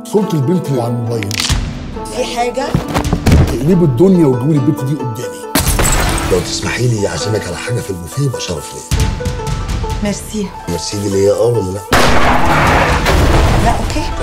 صورة البنت اللي على الموبايل في حاجه تقلبي الدنيا وتجيبي لي البنت دي قدامي لو تسمحي لي اعزمك على حاجه في البوفيه يبقى شرف ليا ميرسي ميرسي دي ليا اه ولا لا لا اوكي